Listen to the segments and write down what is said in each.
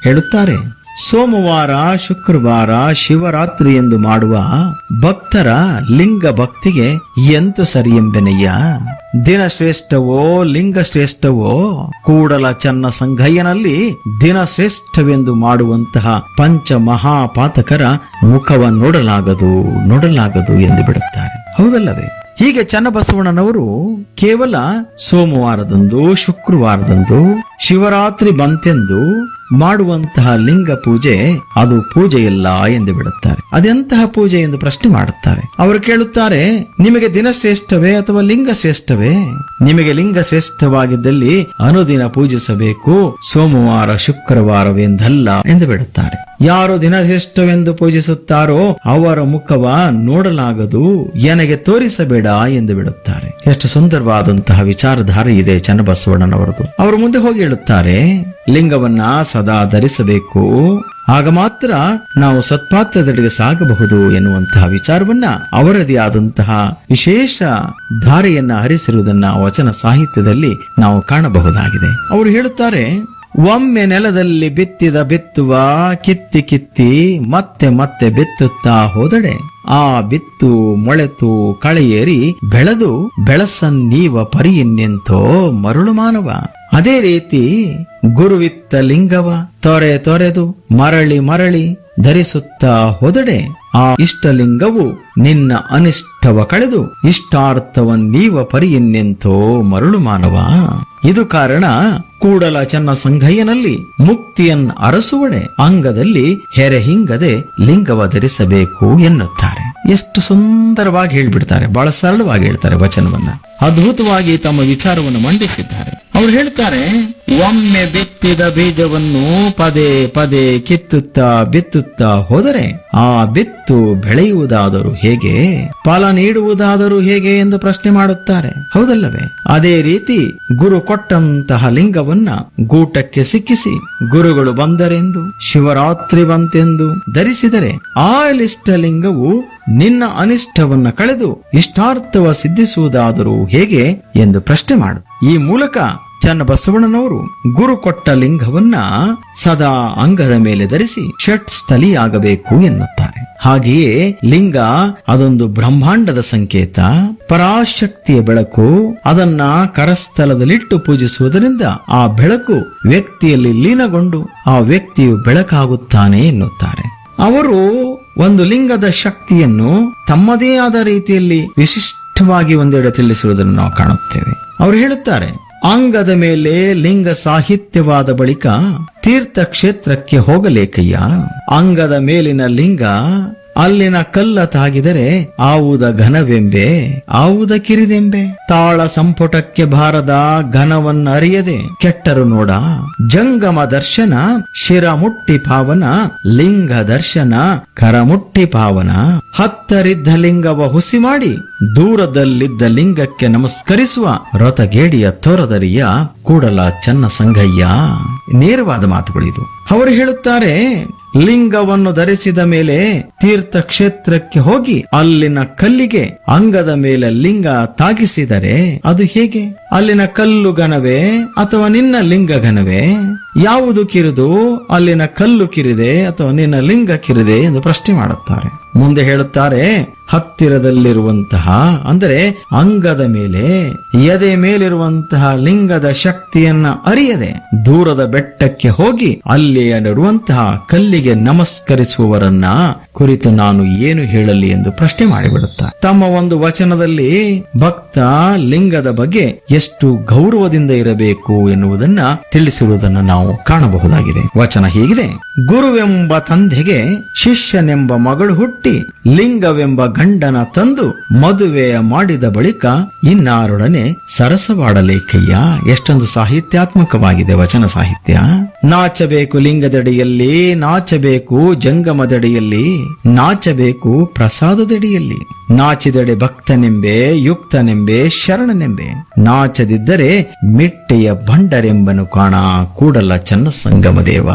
ಹೇಳುತ್ತಾರೆ ಸೋಮವಾರ ಶುಕ್ರವಾರ ಶಿವರಾತ್ರಿ ಎಂದು ಮಾಡುವ ಭಕ್ತರ ಲಿಂಗ ಭಕ್ತಿಗೆ ಎಂತು ಸರಿ ಎಂಬೆನಯ್ಯ ದಿನ ಶ್ರೇಷ್ಠವೋ ಲಿಂಗ ಶ್ರೇಷ್ಠವೋ ಕೂಡಲ ಚನ್ನ ಸಂಘಯ್ಯನಲ್ಲಿ ದಿನ ಶ್ರೇಷ್ಠವೆಂದು ಮಾಡುವಂತಹ ಪಂಚ ಮಹಾಪಾತಕರ ಮುಖವ ನೋಡಲಾಗದು ನೋಡಲಾಗದು ಎಂದು ಬಿಡುತ್ತಾರೆ ಹೌದಲ್ಲವೇ ಹೀಗೆ ಚನ್ನಬಸವಣ್ಣನವರು ಕೇವಲ ಸೋಮವಾರದಂದು ಶುಕ್ರವಾರದಂದು ಶಿವರಾತ್ರಿ ಬಂತೆಂದು ಮಾಡುವಂತಹ ಲಿಂಗ ಪೂಜೆ ಅದು ಪೂಜೆಯಲ್ಲ ಎಂದು ಬಿಡುತ್ತಾರೆ ಅದೆಂತಹ ಪೂಜೆ ಎಂದು ಪ್ರಶ್ನೆ ಮಾಡುತ್ತಾರೆ ಅವರು ಕೇಳುತ್ತಾರೆ ನಿಮಗೆ ದಿನ ಶ್ರೇಷ್ಠವೇ ಅಥವಾ ಲಿಂಗ ಶ್ರೇಷ್ಠವೇ ನಿಮಗೆ ಲಿಂಗ ಶ್ರೇಷ್ಠವಾಗಿದ್ದಲ್ಲಿ ಅನುದಿನ ಪೂಜಿಸಬೇಕು ಸೋಮವಾರ ಶುಕ್ರವಾರವೆಂದಲ್ಲ ಎಂದು ಬಿಡುತ್ತಾರೆ ಯಾರು ದಿನ ಶ್ರೇಷ್ಠವೆಂದು ಪೂಜಿಸುತ್ತಾರೋ ಅವರ ಮುಖವ ನೋಡಲಾಗದು ನನಗೆ ತೋರಿಸಬೇಡ ಎಂದು ಬಿಡುತ್ತಾರೆ ಎಷ್ಟು ಸುಂದರವಾದಂತಹ ವಿಚಾರಧಾರೆ ಇದೆ ಚನ್ನಬಸವಣ್ಣನವರದು ಅವರು ಮುಂದೆ ಹೋಗಿ ಹೇಳುತ್ತಾರೆ ಲಿಂಗವನ್ನ ಸದಾ ಧರಿಸಬೇಕು ಆಗ ಮಾತ್ರ ನಾವು ಸತ್ಪಾತ್ರದೆಡೆಗೆ ಸಾಗಬಹುದು ಎನ್ನುವಂತಹ ವಿಚಾರವನ್ನ ಅವರದೇ ಆದಂತಹ ವಿಶೇಷ ಧಾರೆಯನ್ನ ಹರಿಸಿರುವುದನ್ನ ವಚನ ಸಾಹಿತ್ಯದಲ್ಲಿ ನಾವು ಕಾಣಬಹುದಾಗಿದೆ ಅವರು ಹೇಳುತ್ತಾರೆ ಒಮ್ಮೆ ನೆಲದಲ್ಲಿ ಬಿತ್ತಿದ ಬಿತ್ತುವ ಕಿತ್ತಿ ಕಿತ್ತಿ ಮತ್ತೆ ಮತ್ತೆ ಬಿತ್ತುತ್ತಾ ಹೋದಡೆ ಆ ಬಿತ್ತು ಮೊಳೆತು ಕಳೆಯೇರಿ ಬೆಳೆದು ಬೆಳಸನ್ನೀವ ಪರಿಯನ್ನೆಂತೋ ಮರುಳು ಮಾನವ ಅದೇ ರೀತಿ ಗುರುವಿತ್ತ ಲಿಂಗವ ತೊರೆ ತೊರೆದು ಮರಳಿ ಮರಳಿ ಧರಿಸುತ್ತಾ ಹೋದಡೆ ಆ ಇಷ್ಟಲಿಂಗವು ನಿನ್ನ ಅನಿಷ್ಟವ ಕಳೆದು ಇಷ್ಟಾರ್ಥವನ್ನೀವ ಪರಿಯನ್ನೆಂತೋ ಮರುಳು ಮಾನವ ಇದು ಕಾರಣ ಕೂಡಲ ಚನ್ನ ಸಂಘಯ್ಯನಲ್ಲಿ ಮುಕ್ತಿಯನ್ ಅರಸುವಡೆ ಅಂಗದಲ್ಲಿ ಹೆರೆ ಹಿಂಗದೆ ಲಿಂಗವ ಧರಿಸಬೇಕು ಎನ್ನುತ್ತಾರೆ ಎಷ್ಟು ಸುಂದರವಾಗಿ ಹೇಳ್ಬಿಡ್ತಾರೆ ಬಹಳ ಸರಳವಾಗಿ ಹೇಳ್ತಾರೆ ವಚನವನ್ನ ಅದ್ಭುತವಾಗಿ ತಮ್ಮ ವಿಚಾರವನ್ನು ಮಂಡಿಸಿದ್ದಾರೆ ಅವ್ರು ಹೇಳ್ತಾರೆ ಒಮ್ಮೆ ಬಿತ್ತಿದ ಬೀಜವನ್ನು ಪದೇ ಪದೇ ಕಿತ್ತುತ್ತಾ ಬಿತ್ತುತ್ತಾ ಹೋದರೆ ಆ ಬಿತ್ತು ಬೆಳೆಯುವುದಾದರೂ ಹೇಗೆ ಫಲ ನೀಡುವುದಾದರೂ ಹೇಗೆ ಎಂದು ಪ್ರಶ್ನೆ ಮಾಡುತ್ತಾರೆ ಹೌದಲ್ಲವೇ ಅದೇ ರೀತಿ ಗುರು ಕೊಟ್ಟಂತಹ ಲಿಂಗವನ್ನ ಗೂಟಕ್ಕೆ ಸಿಕ್ಕಿಸಿ ಗುರುಗಳು ಬಂದರೆಂದು ಶಿವರಾತ್ರಿ ಬಂತೆಂದು ಧರಿಸಿದರೆ ಆ ಲಿಂಗವು ನಿನ್ನ ಅನಿಷ್ಟವನ್ನ ಕಳೆದು ಇಷ್ಟಾರ್ಥವ ಸಿದ್ಧಿಸುವುದಾದರೂ ಹೇಗೆ ಎಂದು ಪ್ರಶ್ನೆ ಮಾಡು ಈ ಮೂಲಕ ಚನ್ನಬಸವಣ್ಣನವರು ಗುರು ಕೊಟ್ಟ ಲಿಂಗವನ್ನ ಸದಾ ಅಂಗದ ಮೇಲೆ ಧರಿಸಿ ಷಟ್ ಸ್ಥಲಿಯಾಗಬೇಕು ಎನ್ನುತ್ತಾರೆ ಹಾಗೆಯೇ ಲಿಂಗ ಅದೊಂದು ಬ್ರಹ್ಮಾಂಡದ ಸಂಕೇತ ಪರಾಶಕ್ತಿಯ ಬೆಳಕು ಅದನ್ನ ಕರಸ್ಥಲದಲ್ಲಿಟ್ಟು ಪೂಜಿಸುವುದರಿಂದ ಆ ಬೆಳಕು ವ್ಯಕ್ತಿಯಲ್ಲಿ ಲೀನಗೊಂಡು ಆ ವ್ಯಕ್ತಿಯು ಬೆಳಕಾಗುತ್ತಾನೆ ಎನ್ನುತ್ತಾರೆ ಅವರು ಒಂದು ಲಿಂಗದ ಶಕ್ತಿಯನ್ನು ತಮ್ಮದೇ ಆದ ರೀತಿಯಲ್ಲಿ ವಿಶಿಷ್ಟವಾಗಿ ಒಂದೆಡೆ ತಿಳಿಸಿರುವುದನ್ನು ನಾವು ಕಾಣುತ್ತೇವೆ ಅವರು ಹೇಳುತ್ತಾರೆ ಅಂಗದ ಮೇಲೆ ಲಿಂಗ ಸಾಹಿತ್ಯವಾದ ಬಳಿಕ ತೀರ್ಥಕ್ಷೇತ್ರಕ್ಕೆ ಹೋಗಲೇಕಯ್ಯ ಅಂಗದ ಮೇಲಿನ ಲಿಂಗ ಅಲ್ಲಿನ ಕಲ್ಲ ತಾಗಿದರೆ ಆವುದ ಘನವೆಂಬೆ ಆವುದ ಕಿರಿದೆಂಬೆ ತಾಳ ಸಂಪುಟಕ್ಕೆ ಬಾರದ ಘನವನ್ನ ಅರಿಯದೆ ಕೆಟ್ಟರು ನೋಡ ಜಂಗಮ ದರ್ಶನ ಶಿರ ಮುಟ್ಟಿ ಪಾವನ ಲಿಂಗ ದರ್ಶನ ಕರ ಮುಟ್ಟಿ ಪಾವನ ಹತ್ತರಿದ್ದ ಲಿಂಗವ ಹುಸಿ ಮಾಡಿ ದೂರದಲ್ಲಿದ್ದ ಲಿಂಗಕ್ಕೆ ನಮಸ್ಕರಿಸುವ ರಥಗೇಡಿಯ ತೋರದರಿಯ ಕೂಡಲ ಚನ್ನ ಸಂಗಯ್ಯ ನೇರವಾದ ಮಾತುಗಳಿದು ಅವರು ಹೇಳುತ್ತಾರೆ ಲಿಂಗವನ್ನು ಧರಿಸಿದ ಮೇಲೆ ತೀರ್ಥ ಕ್ಷೇತ್ರಕ್ಕೆ ಹೋಗಿ ಅಲ್ಲಿನ ಕಲ್ಲಿಗೆ ಅಂಗದ ಮೇಲೆ ಲಿಂಗ ತಾಗಿಸಿದರೆ ಅದು ಹೇಗೆ ಅಲ್ಲಿನ ಕಲ್ಲು ಘನವೇ ಅಥವಾ ನಿನ್ನ ಲಿಂಗ ಘನವೇ ಯಾವುದು ಕಿರಿದು ಅಲ್ಲಿನ ಕಲ್ಲು ಕಿರಿದೆ ಅಥವಾ ನಿನ್ನ ಲಿಂಗ ಕಿರಿದೆ ಎಂದು ಪ್ರಶ್ನೆ ಮಾಡುತ್ತಾರೆ ಮುಂದೆ ಹೇಳುತ್ತಾರೆ ಹತ್ತಿರದಲ್ಲಿರುವಂತಹ ಅಂದರೆ ಅಂಗದ ಮೇಲೆ ಎದೆ ಮೇಲಿರುವಂತಹ ಲಿಂಗದ ಶಕ್ತಿಯನ್ನ ಅರಿಯದೆ ದೂರದ ಬೆಟ್ಟಕ್ಕೆ ಹೋಗಿ ಅಲ್ಲಿಯಲ್ಲಿರುವಂತಹ ಕಲ್ಲಿಗೆ ನಮಸ್ಕರಿಸುವವರನ್ನ ಕುರಿತು ನಾನು ಏನು ಹೇಳಲಿ ಎಂದು ಪ್ರಶ್ನೆ ಮಾಡಿಬಿಡುತ್ತಾರೆ ತಮ್ಮ ಒಂದು ವಚನದಲ್ಲಿ ಭಕ್ತ ಲಿಂಗದ ಬಗ್ಗೆ ಎಷ್ಟು ಗೌರವದಿಂದ ಇರಬೇಕು ಎನ್ನುವುದನ್ನ ತಿಳಿಸಿರುವುದನ್ನು ನಾವು ಕಾಣಬಹುದಾಗಿದೆ ವಚನ ಹೀಗಿದೆ ಗುರುವೆಂಬ ತಂದೆಗೆ ಶಿಷ್ಯನೆಂಬ ಮಗಳು ಹುಟ್ಟಿ ಲಿಂಗವೆಂಬ ಗಂಡನ ತಂದು ಮದುವೆಯ ಮಾಡಿದ ಬಳಿಕ ಇನ್ನಾರೊಡನೆ ಸರಸವಾಡಲೇಕಯ್ಯ ಎಷ್ಟೊಂದು ಸಾಹಿತ್ಯಾತ್ಮಕವಾಗಿದೆ ವಚನ ಸಾಹಿತ್ಯ ನಾಚಬೇಕು ಲಿಂಗದಡಿಯಲ್ಲಿ ನಾಚಬೇಕು ಜಂಗಮದಡಿಯಲ್ಲಿ ನಾಚಬೇಕು ಪ್ರಸಾದದಡಿಯಲ್ಲಿ ನಾಚಿದಡೆ ಭಕ್ತನೆಂಬೆ ಯುಕ್ತನೆಂಬೆ ಶರಣನೆಂಬೆ ನಾಚದಿದ್ದರೆ ಮಿಟ್ಟೆಯ ಬಂಡರೆಂಬನು ಕಾಣ ಕೂಡಲ ಚನ್ನ ಸಂಗಮ ದೇವ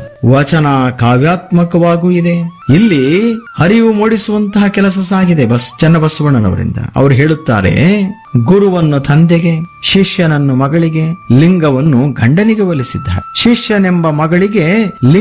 ವಚನ ಕಾವ್ಯಾತ್ಮಕವಾಗೂ ಇದೆ ಇಲ್ಲಿ ಹರಿವು ಮೂಡಿಸುವಂತಹ ಕೆಲಸ ಸಾಗಿದೆ ಬಸ್ ಚನ್ನಬಸವಣ್ಣನವರಿಂದ ಅವರು ಹೇಳುತ್ತಾರೆ ಗುರುವನ್ನು ತಂದೆಗೆ ಶಿಷ್ಯನನ್ನು ಮಗಳಿಗೆ ಲಿಂಗವನ್ನು ಗಂಡನಿಗೆ ಒಲಿಸಿದ್ದಾರೆ ಶಿಷ್ಯನೆಂಬ ಮಗಳಿಗೆ